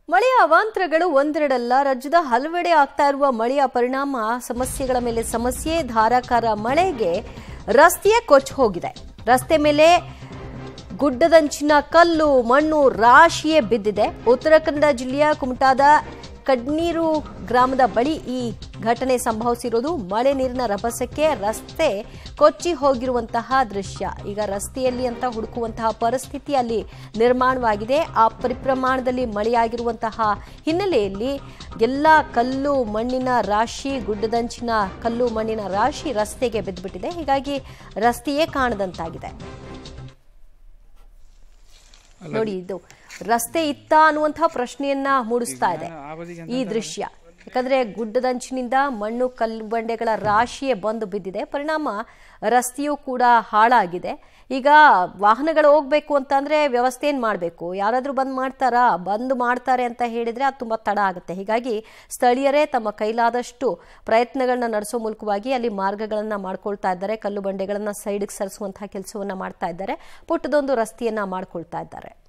ಮಳೆಯ ಅವಾಂತರಗಳು ಒಂದೆರಡಲ್ಲ ರಾಜ್ಯದ ಹಲವೆಡೆ ಆಗ್ತಾ ಇರುವ ಮಳೆಯ ಪರಿಣಾಮ ಸಮಸ್ಯೆಗಳ ಮೇಲೆ ಸಮಸ್ಯೆ ಧಾರಾಕಾರ ಮಳೆಗೆ ರಸ್ತೆಯೇ ಕೊಚ್ಚಿ ಹೋಗಿದೆ ರಸ್ತೆ ಮೇಲೆ ಗುಡ್ಡದಂಚಿನ ಕಲ್ಲು ಮಣ್ಣು ರಾಶಿಯೇ ಬಿದ್ದಿದೆ ಉತ್ತರ ಕನ್ನಡ ಜಿಲ್ಲೆಯ ಕುಮಟಾದ ಕಡ್ನೀರು ಗ್ರಾಮದ ಬಳಿ ಈ ಘಟನೆ ಸಂಭವಿಸಿರೋದು ಮಳೆ ನೀರಿನ ರಭಸಕ್ಕೆ ರಸ್ತೆ ಕೊಚ್ಚಿ ಹೋಗಿರುವಂತಹ ದೃಶ್ಯ ಈಗ ರಸ್ತೆಯಲ್ಲಿ ಅಂತ ಹುಡುಕುವಂತಹ ಪರಿಸ್ಥಿತಿ ಅಲ್ಲಿ ನಿರ್ಮಾಣವಾಗಿದೆ ಆ ಪರಿಪ್ರಮಾಣದಲ್ಲಿ ಮಳೆಯಾಗಿರುವಂತಹ ಹಿನ್ನೆಲೆಯಲ್ಲಿ ಎಲ್ಲ ಕಲ್ಲು ಮಣ್ಣಿನ ರಾಶಿ ಗುಡ್ಡದಂಚಿನ ಕಲ್ಲು ಮಣ್ಣಿನ ರಾಶಿ ರಸ್ತೆಗೆ ಬಿದ್ದುಬಿಟ್ಟಿದೆ ಹೀಗಾಗಿ ರಸ್ತೆಯೇ ಕಾಣದಂತಾಗಿದೆ ನೋಡಿ ಇದು ರಸ್ತೆ ಇತ್ತ ಅನ್ನುವಂತಹ ಪ್ರಶ್ನೆಯನ್ನ ಮೂಡಿಸ್ತಾ ಇದೆ ಈ ದೃಶ್ಯ ಯಾಕಂದ್ರೆ ಗುಡ್ಡದಂಚಿನಿಂದ ಮಣ್ಣು ಕಲ್ಲು ಬಂಡೆಗಳ ರಾಶಿಯೇ ಬಂದು ಬಿದ್ದಿದೆ ಪರಿಣಾಮ ರಸ್ತೆಯೂ ಕೂಡ ಹಾಳಾಗಿದೆ ಈಗ ವಾಹನಗಳು ಹೋಗ್ಬೇಕು ಅಂತಂದ್ರೆ ವ್ಯವಸ್ಥೆ ಏನ್ ಮಾಡಬೇಕು ಯಾರಾದ್ರೂ ಬಂದ್ ಮಾಡ್ತಾರಾ ಬಂದ್ ಮಾಡ್ತಾರೆ ಅಂತ ಹೇಳಿದ್ರೆ ಅದು ತುಂಬಾ ತಡ ಆಗುತ್ತೆ ಹೀಗಾಗಿ ಸ್ಥಳೀಯರೇ ತಮ್ಮ ಕೈಲಾದಷ್ಟು ಪ್ರಯತ್ನಗಳನ್ನ ನಡೆಸೋ ಮೂಲಕವಾಗಿ ಅಲ್ಲಿ ಮಾರ್ಗಗಳನ್ನ ಮಾಡ್ಕೊಳ್ತಾ ಇದ್ದಾರೆ ಕಲ್ಲು ಬಂಡೆಗಳನ್ನ ಸೈಡ್ಗೆ ಸರಿಸುವಂತಹ ಕೆಲಸವನ್ನ ಮಾಡ್ತಾ ಇದ್ದಾರೆ ಪುಟ್ಟದೊಂದು ರಸ್ತೆಯನ್ನ ಮಾಡ್ಕೊಳ್ತಾ ಇದ್ದಾರೆ